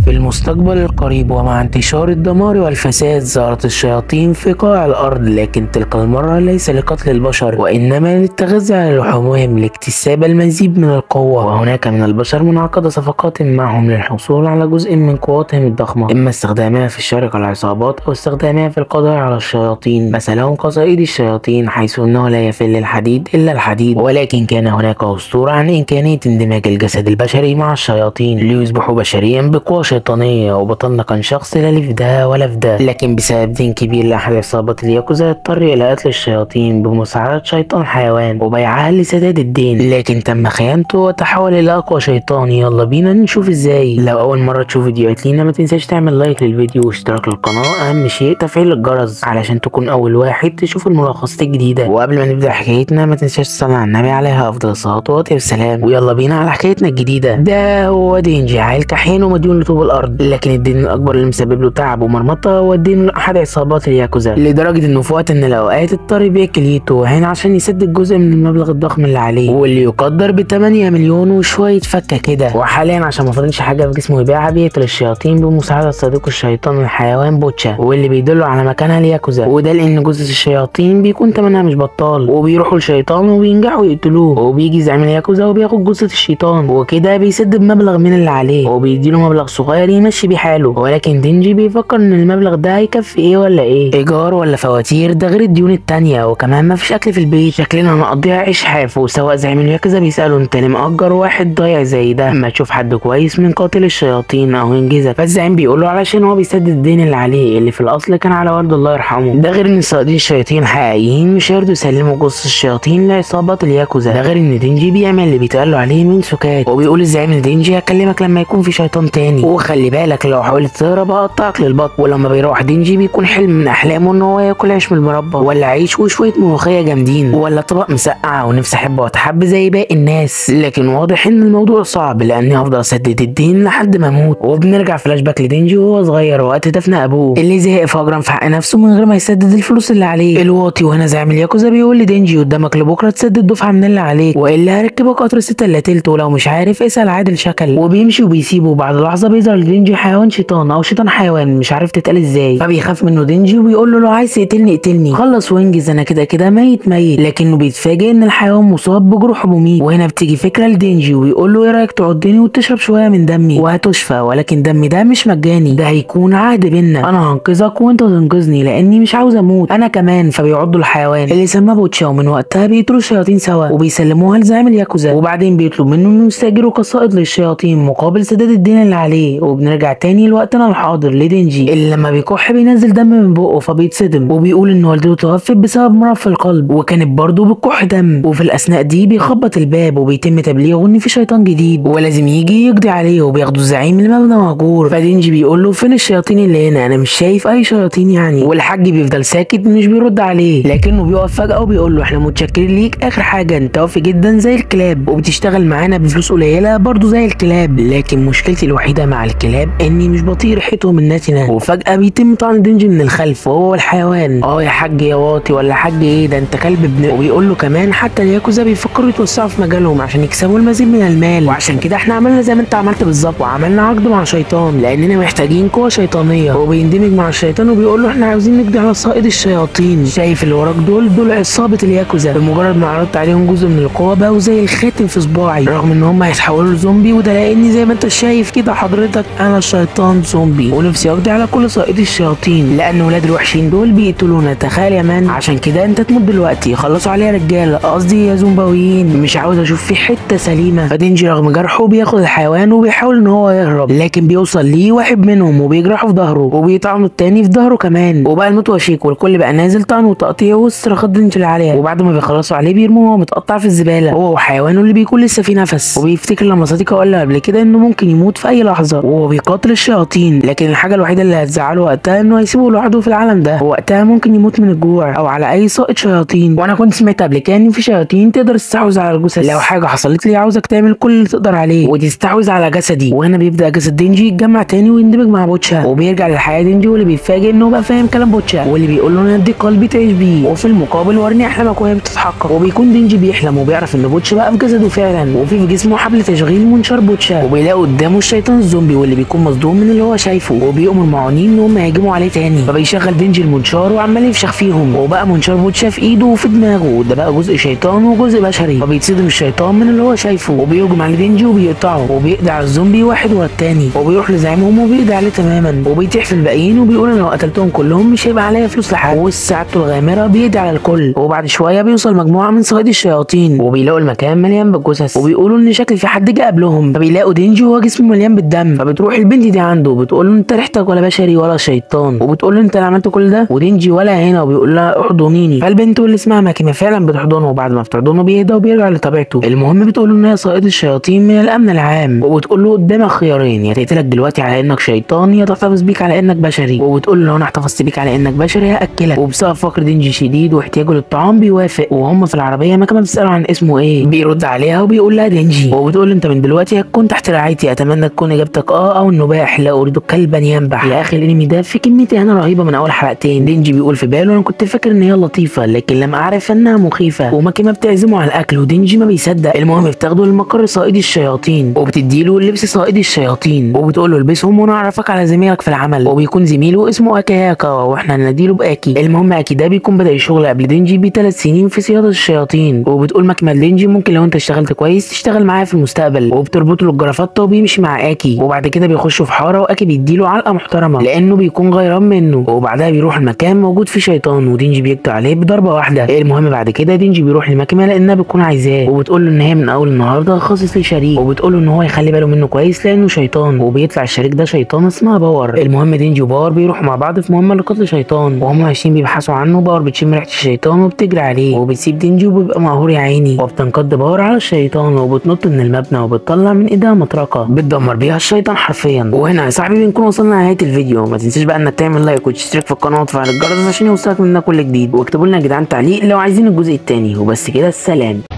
في المستقبل القريب ومع انتشار الدمار والفساد ظهرت الشياطين في قاع الأرض لكن تلك المرة ليس لقتل البشر وإنما للتغذي على لحومهم لاكتساب المزيد من القوة وهناك من البشر من عقد صفقات معهم للحصول على جزء من قواتهم الضخمة إما استخدامها في الشر كالعصابات أو استخدامها في القضاء على الشياطين مثلهم قصائد الشياطين حيث أنه لا يفل الحديد إلا الحديد ولكن كان هناك أسطورة عن إمكانية اندماج الجسد البشري مع الشياطين ليصبحوا بشريا بقوة شيطانية وبطلنا كان شخص لا في ده ولا في ده لكن بسبب دين كبير لأحد عصابات الياكوزا اضطر إلى قتل الشياطين بمساعدة شيطان حيوان وبيعها لسداد الدين لكن تم خيانته وتحول إلى أقوى شيطان يلا بينا نشوف ازاي لو أول مرة تشوف فيديوهات لينا ما تنساش تعمل لايك للفيديو واشتراك للقناة أهم شيء تفعيل الجرس علشان تكون أول واحد تشوف الملخصات الجديدة وقبل ما نبدأ حكايتنا ما تنساش تصلي على النبي عليها أفضل الصلاة والسلام ويلا بينا على حكايتنا الجديدة ده هو دينجي عيل كحيان ومديون لطوب الأرض لكن الدين الأكبر اللي مسبب له تعب ومرمطة هو الدين لأحد عصابات الياكوزا لدرجة إنه في وقت من الأوقات اضطر يبيع كليته وهنا عشان يسدد جزء من المبلغ الضخم اللي عليه واللي يقدر ب 8 مليون وشوية فكة كده وحاليا عشان ما فاضلش حاجة في جسمه يبيعها بيقتل الشياطين بمساعدة صديقه الشيطان الحيوان بوتشا واللي بيدله على مكانها الياكوزا وده لأن جثث الشياطين بيكون تمنها مش بطال وبيروحوا للشيطان وبينجحوا يقتلوه وبيجي زعيم الياكوزا وبياخد جثة الشيطان وكده بيسد بمبلغ من اللي عليه وبيديله مبلغ صغير يمشي بيه حاله ولكن دينجي بيفكر ان المبلغ ده هيكفي ايه ولا ايه ايجار ولا فواتير ده غير الديون التانية وكمان ما فيش اكل في البيت شكلنا هنقضيها عيش حاف وسواء زعيم الياكوزا بيساله انت ليه مأجر واحد ضايع زي ده ما تشوف حد كويس من قاتل الشياطين او ينجزك فالزعيم بيقول له علشان هو بيسدد الدين اللي عليه اللي في الاصل كان على ورد الله يرحمه ده غير ان صيادين الشياطين حقيقيين مش هيرضوا يسلموا جثث الشياطين لعصابات الياكوزا ده غير ان دينجي بيعمل اللي بيتقال له عليه من سكات وبيقول الزعيم لدينجي هكلمك لما يكون في شيطان تاني وخلي بالك لو حاولت تهرب هقطعك للبطن ولما بيروح دينجي بيكون حلم من احلامه ان هو ياكل عيش من المربى ولا عيش وشويه ملوخيه جامدين ولا طبق مسقعه ونفسي احب واتحب زي باقي الناس لكن واضح ان الموضوع صعب لاني هفضل اسدد الدين لحد ما اموت وبنرجع فلاش باك لدينجي وهو صغير وقت دفن ابوه اللي زهق فجرا في حق نفسه من غير ما يسدد الفلوس اللي عليه الواطي وهنا زعيم الياكوزا بيقول لدينجي قدامك لبكره تسدد دفعه من اللي عليك والا هركبك قطر ستة الا تلت ولو مش عارف اسال عادل شكل وبيمشي وبيسيبه وبعد لحظه بيظهر لدينجي حيوان شيطان او شيطان حيوان مش عارف تتقال ازاي فبيخاف منه دينجي وبيقول له لو عايز تقتلني اقتلني خلص وانجز انا كده كده ميت ميت لكنه بيتفاجئ ان الحيوان مصاب بجروح مميت وهنا بتيجي فكره لدينجي ويقول له ايه رايك تعضني وتشرب شويه من دمي وهتشفى ولكن دمي ده مش مجاني ده هيكون عهد بينا انا هنقذك وانت تنقذني لاني مش عاوز اموت انا كمان فبيعضوا الحيوان اللي سماه بوتشا ومن وقتها بيقتلوا الشياطين سوا وبيسلموها لزعيم الياكوزا وبعدين بيطلب منه انه يستاجروا قصائد للشياطين مقابل سداد الدين اللي عليه وبنرجع تاني لوقتنا الحاضر لدينجي اللي لما بيكح بينزل دم من بقه فبيتصدم وبيقول ان والدته توفت بسبب مرض في القلب وكانت برضه بتكح دم وفي الاثناء دي بيخبط الباب وبيتم تبليغه ان في شيطان جديد ولازم يجي يقضي عليه وبياخدوا الزعيم المبنى مهجور فدينجي بيقول له فين الشياطين اللي هنا انا مش شايف اي شياطين يعني والحاج بيفضل ساكت مش بيرد عليه لكنه بيقف فجاه وبيقول له احنا متشكرين ليك اخر حاجه انت وافي جدا زي الكلاب وبتشتغل معانا بفلوس قليله برضه زي الكلاب لكن مشكلتي الوحيده مع الكلاب اني مش بطيق ريحتهم النتنه وفجاه بيتم طعن دينجي من الخلف وهو الحيوان اه يا حاج يا واطي ولا حاج ايه ده انت كلب ابن وبيقول له كمان حتى الياكوزا بيفكروا يتوسعوا في مجالهم عشان يكسبوا المزيد من المال وعشان كده احنا عملنا زي ما انت عملت بالظبط وعملنا عقد مع شيطان لاننا محتاجين قوه شيطانيه وبيندمج مع الشيطان وبيقول له احنا عاوزين نقضي على صائد الشياطين شايف اللي وراك دول دول عصابه الياكوزا بمجرد ما عرضت عليهم جزء من القوه بقوا زي الخاتم في صباعي رغم ان هم هيتحولوا لزومبي وده لاني زي ما انت شايف كده حضرتك انا شيطان زومبي ونفسي اقضي على كل صائد الشياطين لان ولاد الوحشين دول بيقتلونا تخيل يا مان عشان كده انت تموت دلوقتي خلصوا عليا يا رجاله قصدي يا زومباويين مش عاوز اشوف في حته سليمه فدينجي رغم جرحه بياخد الحيوان وبيحاول ان هو يهرب لكن بيوصل ليه واحد منهم وبيجرحه في ظهره وبيطعنه التاني في ظهره كمان وبقى الموت وشيك والكل بقى نازل طعن وتقطيع والصراخات دينجي العاليه وبعد ما بيخلصوا عليه بيرموه وهو متقطع في الزباله هو وحيوانه اللي بيكون لسه فيه نفس وبيفتكر لما صديقه قال له قبل كده انه ممكن يموت في اي لحظه وهو بيقاتل الشياطين لكن الحاجه الوحيده اللي هتزعله وقتها انه هيسيبه لوحده في العالم ده ووقتها ممكن يموت من الجوع او على اي سائط شياطين وانا كنت سمعت قبل كده ان في شياطين تقدر تستحوذ على الجثث لو حاجه حصلت لي عاوزك تعمل كل اللي تقدر عليه وتستحوذ على جسدي وهنا بيبدا جسد دينجي يتجمع تاني ويندمج مع بوتشا وبيرجع للحياه دينجي واللي بيتفاجئ انه بقى فاهم كلام بوتشا واللي بيقول له انا اديك قلبي تعيش بيه وفي المقابل ورني احلامك وهي بتتحقق وبيكون دينجي بيحلم وبيعرف ان بوتشا بقى في جسده فعلا وفي في جسمه حبل تشغيل منشار بوتشا وبيلاقي قدامه الشيطان الزومبي الزومبي واللي بيكون مصدوم من اللي هو شايفه وبيأمر معاونين ان هم يهاجموا عليه تاني فبيشغل دينجي المنشار وعمال يفشخ فيهم وبقى منشار بوتشا في ايده وفي دماغه ده بقى جزء شيطان وجزء بشري فبيتصدم الشيطان من اللي هو شايفه وبيهجم على دينجي وبيقطعه وبيقضي على الزومبي واحد ورا التاني وبيروح لزعيمهم وبيقضي عليه تماما وبيتيح في الباقيين وبيقول انا لو قتلتهم كلهم مش هيبقى عليا فلوس لحد وساعته الغامره بيقضي على الكل وبعد شويه بيوصل مجموعه من صياد الشياطين وبيلاقوا المكان مليان بالجثث وبيقولوا ان شكل في حد جه قبلهم فبيلاقوا دينجي وهو جسمه مليان بالدم فبتروح البنت دي عنده بتقول له انت ريحتك ولا بشري ولا شيطان وبتقول له انت اللي عملت كل ده ودينجي ولا هنا وبيقول لها احضنيني فالبنت واللي اسمها ماكيمه فعلا بتحضنه وبعد ما بتحضنه بيهدى وبيرجع لطبيعته المهم بتقول له ان هي صائد الشياطين من الامن العام وبتقول له قدامك خيارين يا تقتلك دلوقتي على انك شيطان يا تحتفظ بيك على انك بشري وبتقول له لو انا احتفظت بيك على انك بشري هاكلك وبسبب فقر دينجي شديد واحتياجه للطعام بيوافق وهم في العربيه ماكيمه بتساله عن اسمه ايه بيرد عليها وبيقول لها دينجي وبتقول له انت من دلوقتي هتكون تحت رعايتي اتمنى تكون اجابتك اه او النباح لا اريد كلبا ينبح يا اخي الانمي ده في كميه اهانه رهيبه من اول حلقتين دينجي بيقول في باله انا كنت فاكر ان هي لطيفه لكن لم اعرف انها مخيفه وماكيمه بتعزمه على الاكل ودينجي ما بيصدق المهم بتاخده لمقر صائد الشياطين وبتديله لبس صائد الشياطين وبتقول له البسهم وانا اعرفك على زميلك في العمل وبيكون زميله اسمه اكاياكا واحنا هنديله باكي المهم اكي ده بيكون بدا الشغل قبل دينجي بثلاث سنين في صياده الشياطين وبتقول ماكيمه لدينجي ممكن لو انت اشتغلت كويس تشتغل معايا في المستقبل وبتربط له الجرافته وبيمشي مع اكي وبعد كده بيخشوا في حاره واكي بيديله علقه محترمه لانه بيكون غيران منه وبعدها بيروح المكان موجود فيه شيطان ودينجي بيقضي عليه بضربه واحده المهم بعد كده دينجي بيروح لماكيمه لانها بتكون عايزاه وبتقول له ان هي من اول النهارده خاصص لشريك وبتقول له ان هو يخلي باله منه كويس لانه شيطان وبيطلع الشريك ده شيطان اسمها باور المهم دينجي وباور بيروحوا مع بعض في مهمه لقتل شيطان وهم ماشيين بيبحثوا عنه باور بتشم ريحه الشيطان وبتجري عليه وبتسيب دينجي وبيبقى مقهور يا عيني وبتنقض باور على الشيطان وبتنط من المبنى وبتطلع من ايديها مطرقه بتدمر بيها الشيطان حرفيا وهنا يا صاحبي بنكون وصلنا لنهايه الفيديو ما تنساش بقى انك تعمل لايك وتشترك في القناه وتفعل الجرس عشان يوصلك مننا كل جديد واكتبوا لنا يا جدعان تعليق لو عايزين الجزء التاني وبس كده السلام